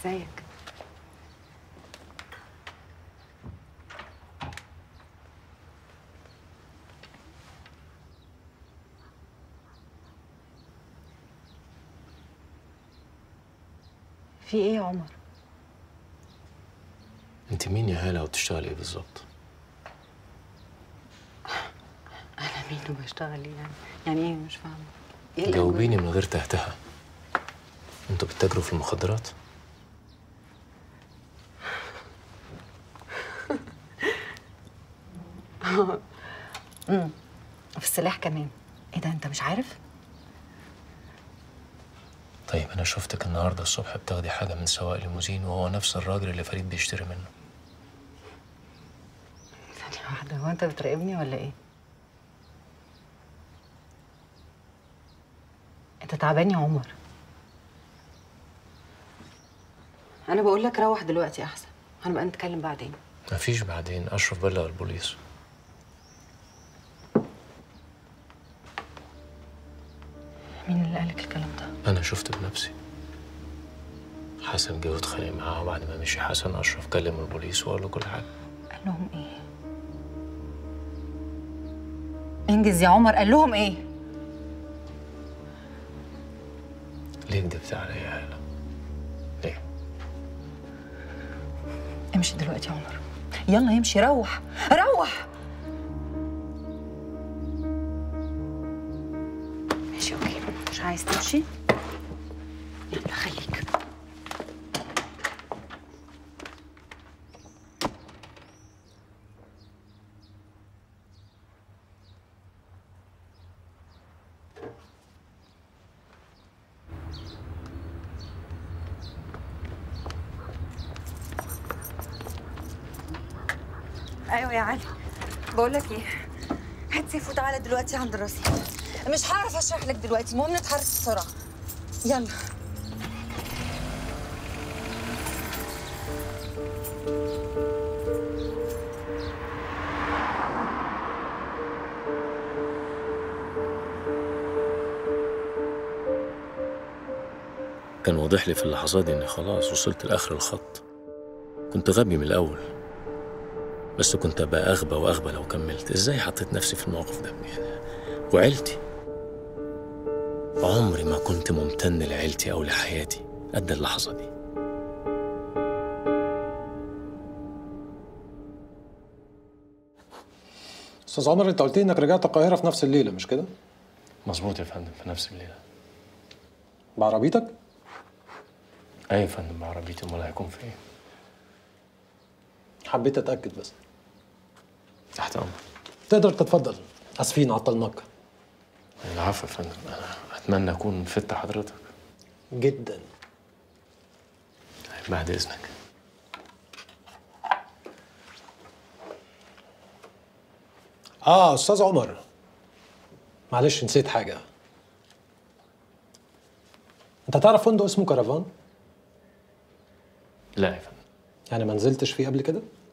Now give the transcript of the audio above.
ازيك في ايه يا عمر انت مين يا هاله وبتشتغلي ايه بالظبط انا مين وبشتغل ايه يعني يعني ايه مش فاهمه ايه الأمر؟ جاوبيني من غير تهتها انتوا بتتاجروا في المخدرات وفي السلاح كمان ايه ده انت مش عارف طيب انا شفتك النهارده الصبح بتاخدي حاجه من سواق ليموزين وهو نفس الراجل اللي فريد بيشتري منه ثانيه واحده هو انت بتراقبني ولا ايه انت تعبان يا عمر انا بقول لك روح دلوقتي احسن هنبقى نتكلم بعدين مفيش بعدين اشرف بلغ البوليس مين اللي قالك الكلام ده انا شفت بنفسي حسن جه واتخانق معاه وبعد ما مشي حسن اشرف كلم البوليس وقال له كل حاجه قال لهم ايه انجز يا عمر قال لهم ايه ليه كدبت عليا يا هاله ليه امشي دلوقتي يا عمر يلا يمشي روح روح ماشي اوكي مش عايز تمشي يلا خليك ايوه يا علي بقول لك ايه هات سيف وتعالى دلوقتي عند الرصيف مش هعرف اشرح لك دلوقتي المهم نتحرك بسرعه يلا كان واضح لي في اللحظات دي اني خلاص وصلت لاخر الخط كنت غبي من الاول بس كنت ابقى اغبى واغبى لو كملت ازاي حطيت نفسي في الموقف ده يعني وعيلتي عمري ما كنت ممتن لعيلتي او لحياتي قد اللحظه دي استاذ عمر انت قلت لي انك رجعت القاهره في نفس الليله مش كده مظبوط يا فندم في نفس الليله بعربيتك اي يا فندم بعربيتي امال هيكون في ايه حبيت اتاكد بس تحت امر تقدر تتفضل اسفين عطلناك العفو يا فندم انا اتمنى اكون فدت حضرتك جدا بعد اذنك اه استاذ عمر معلش نسيت حاجه انت تعرف فندق اسمه كرفان لا يا فندم يعني ما نزلتش فيه قبل كده